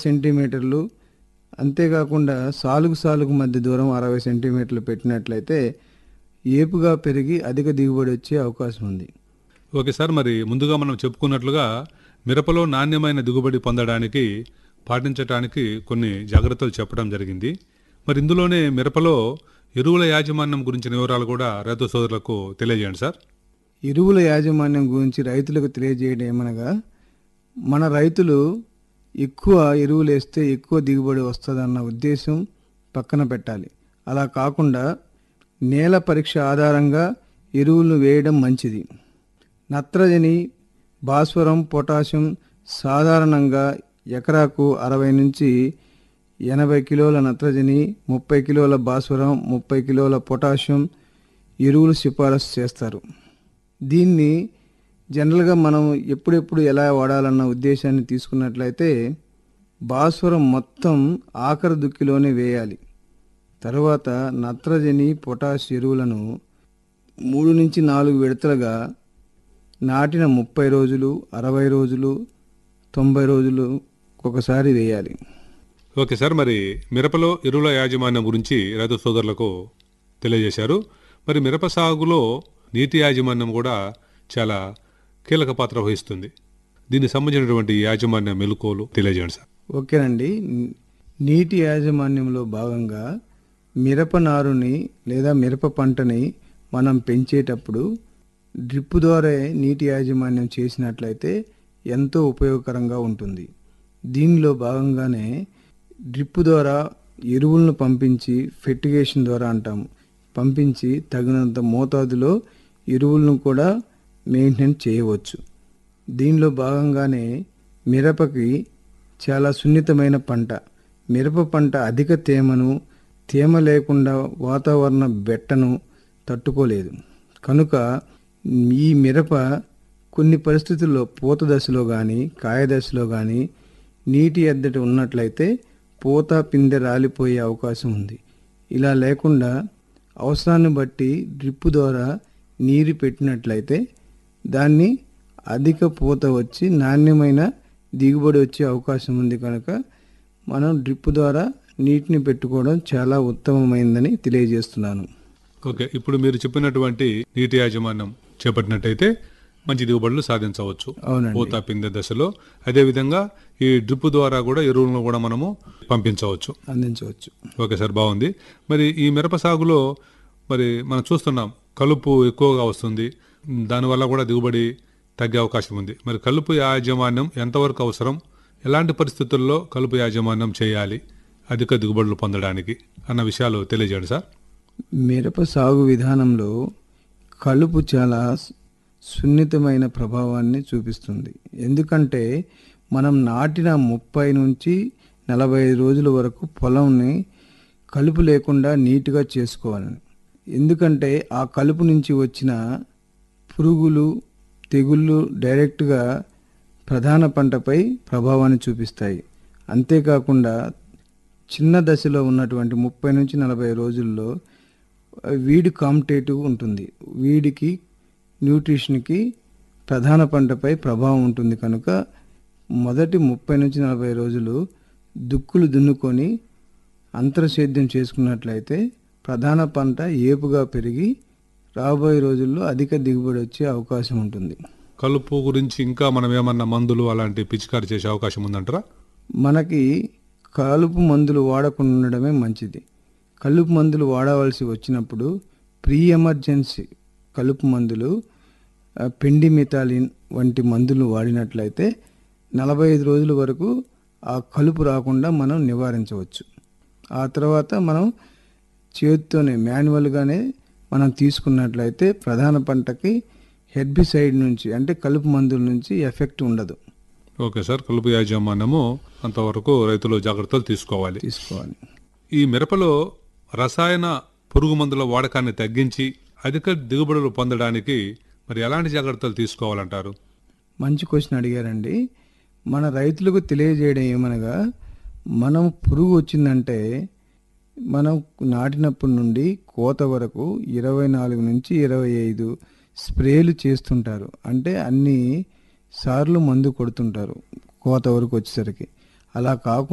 సెంటీమీటర్లు అంతేకాకుండా సాలుగు సాలుగు మధ్య దూరం అరవై సెంటీమీటర్లు పెట్టినట్లయితే ఏపుగా పెరిగి అధిక దిగుబడి వచ్చే అవకాశం ఉంది ఓకే సార్ మరి ముందుగా మనం చెప్పుకున్నట్లుగా మిరపలో నాణ్యమైన దిగుబడి పొందడానికి పాటించడానికి కొన్ని జాగ్రత్తలు చెప్పడం జరిగింది మరి ఇందులోనే మిరపలో ఎరువుల యాజమాన్యం గురించిన వివరాలు కూడా రైతు సోదరులకు తెలియజేయండి సార్ ఎరువుల యాజమాన్యం గురించి రైతులకు తెలియజేయడం ఏమనగా మన రైతులు ఎక్కువ ఎరువులు వేస్తే ఎక్కువ దిగుబడి వస్తుందన్న ఉద్దేశం పక్కన పెట్టాలి అలా కాకుండా నేల పరీక్ష ఆధారంగా ఎరువులను వేయడం మంచిది నత్రజని భాస్వరం పొటాషియం సాధారణంగా ఎకరాకు అరవై నుంచి ఎనభై కిలోల నత్రజని ముప్పై కిలోల భాస్వరం ముప్పై కిలోల పొటాషియం ఎరువులు సిఫారసు చేస్తారు దీన్ని జనరల్గా మనం ఎప్పుడెప్పుడు ఎలా వాడాలన్న ఉద్దేశాన్ని తీసుకున్నట్లయితే భాస్వరం మొత్తం ఆఖరి దుక్కిలోనే వేయాలి తర్వాత నత్రజని పొటాష్ ఎరువులను మూడు నుంచి నాలుగు విడతలుగా నాటిన ముప్పై రోజులు అరవై రోజులు తొంభై రోజులు ఒకసారి వేయాలి ఓకే సార్ మరి మిరపలో ఎరువుల యాజమాన్యం గురించి రైతు సోదరులకు తెలియజేశారు మరి మిరప సాగులో నీటి యాజమాన్యం కూడా చాలా కీలక పాత్ర వహిస్తుంది దీనికి సంబంధించినటువంటి యాజమాన్య మెలకువలు తెలియజేయండి సార్ ఓకేనండి నీటి యాజమాన్యంలో భాగంగా మిరప నారుని లేదా మిరప పంటని మనం పెంచేటప్పుడు డ్రిప్ ద్వారా నీటి యాజమాన్యం చేసినట్లయితే ఎంతో ఉపయోగకరంగా ఉంటుంది దీనిలో భాగంగానే డ్రిప్ ద్వారా ఎరువులను పంపించి ఫెర్టిగేషన్ ద్వారా అంటాము పంపించి తగినంత మోతాదులో ఎరువులను కూడా మెయింటైన్ చేయవచ్చు దీనిలో భాగంగానే మిరపకి చాలా సున్నితమైన పంట మిరప పంట అధిక తేమను తేమ లేకుండా వాతావరణ బెట్టను తట్టుకోలేదు కనుక ఈ మిరప కొన్ని పరిస్థితుల్లో పూత దశలో కానీ కాయ దశలో కానీ నీటి ఎద్దటి ఉన్నట్లయితే పూత పిందె రాలిపోయే అవకాశం ఉంది ఇలా లేకుండా అవసరాన్ని బట్టి డ్రిప్ ద్వారా నీరు పెట్టినట్లయితే దాన్ని అధిక పూత వచ్చి నాణ్యమైన దిగుబడి వచ్చే అవకాశం ఉంది కనుక మనం డ్రిప్ ద్వారా నీటిని పెట్టుకోవడం చాలా ఉత్తమమైందని తెలియజేస్తున్నాను ఓకే ఇప్పుడు మీరు చెప్పినటువంటి నీటి యాజమాన్యం చేపట్టినట్టయితే మంచి దిగుబడులు సాధించవచ్చు అవునండి పూత పిందె దశలో అదేవిధంగా ఈ డ్రిప్ ద్వారా కూడా ఎరువులను కూడా మనము పంపించవచ్చు అందించవచ్చు ఓకే సార్ బాగుంది మరి ఈ మిరప సాగులో మరి మనం చూస్తున్నాం కలుపు ఎక్కువగా వస్తుంది దానివల్ల కూడా దిగుబడి తగ్గే అవకాశం ఉంది మరి కలుపు యాజమాన్యం ఎంతవరకు అవసరం ఎలాంటి పరిస్థితుల్లో కలుపు యాజమాన్యం చేయాలి అధిక దిగుబడులు పొందడానికి అన్న విషయాలు తెలియజేయండి సార్ మిరప సాగు విధానంలో కలుపు చాలా సున్నితమైన ప్రభావాన్ని చూపిస్తుంది ఎందుకంటే మనం నాటిన ముప్పై నుంచి నలభై ఐదు రోజుల వరకు పొలంని కలుపు లేకుండా నీట్గా చేసుకోవాలి ఎందుకంటే ఆ కలుపు నుంచి వచ్చిన పురుగులు తెగుళ్ళు డైరెక్ట్గా ప్రధాన పంటపై ప్రభావాన్ని చూపిస్తాయి అంతేకాకుండా చిన్న దశలో ఉన్నటువంటి ముప్పై నుంచి నలభై రోజుల్లో వీడి కాంపిటేటివ్ ఉంటుంది వీడికి న్యూట్రిషన్కి ప్రధాన పంటపై ప్రభావం ఉంటుంది కనుక మొదటి ముప్పై నుంచి నలభై రోజులు దుక్కులు దున్నుకొని అంతర్సేద్యం చేసుకున్నట్లయితే ప్రధాన పంట ఏపుగా పెరిగి రాబోయే రోజుల్లో అధిక దిగుబడి వచ్చే అవకాశం ఉంటుంది కలుపు గురించి ఇంకా మనం ఏమన్నా మందులు అలాంటి పిచికారి చేసే అవకాశం ఉందంటారా మనకి కలుపు మందులు వాడకుండా ఉండడమే మంచిది కలుపు మందులు వాడవలసి వచ్చినప్పుడు ప్రీ ఎమర్జెన్సీ కలుపు మందులు ఆ, పెండిమిథాలిన్ వంటి మందులు వాడినట్లయితే నలభై ఐదు రోజుల వరకు ఆ కలుపు రాకుండా మనం నివారించవచ్చు ఆ తర్వాత మనం చేతితోనే మాన్యువల్గానే మనం తీసుకున్నట్లయితే ప్రధాన పంటకి హెర్బిసైడ్ నుంచి అంటే కలుపు మందుల నుంచి ఎఫెక్ట్ ఉండదు ఓకే సార్ కలుపు యాజమాన్యము అంతవరకు రైతులు జాగ్రత్తలు తీసుకోవాలి తీసుకోవాలి ఈ మిరపలో రసాయన పురుగు మందుల వాడకాన్ని తగ్గించి అధిక దిగుబడులు పొందడానికి మరి ఎలాంటి జాగ్రత్తలు తీసుకోవాలంటారు మంచి క్వశ్చన్ అడిగారండి మన రైతులకు తెలియజేయడం ఏమనగా మనం పురుగు వచ్చిందంటే మనం నాటినప్పటి నుండి కోత వరకు ఇరవై నాలుగు నుంచి ఇరవై ఐదు స్ప్రేలు చేస్తుంటారు అంటే అన్ని సార్లు మందు కొడుతుంటారు కోత వరకు వచ్చేసరికి అలా కాకుండా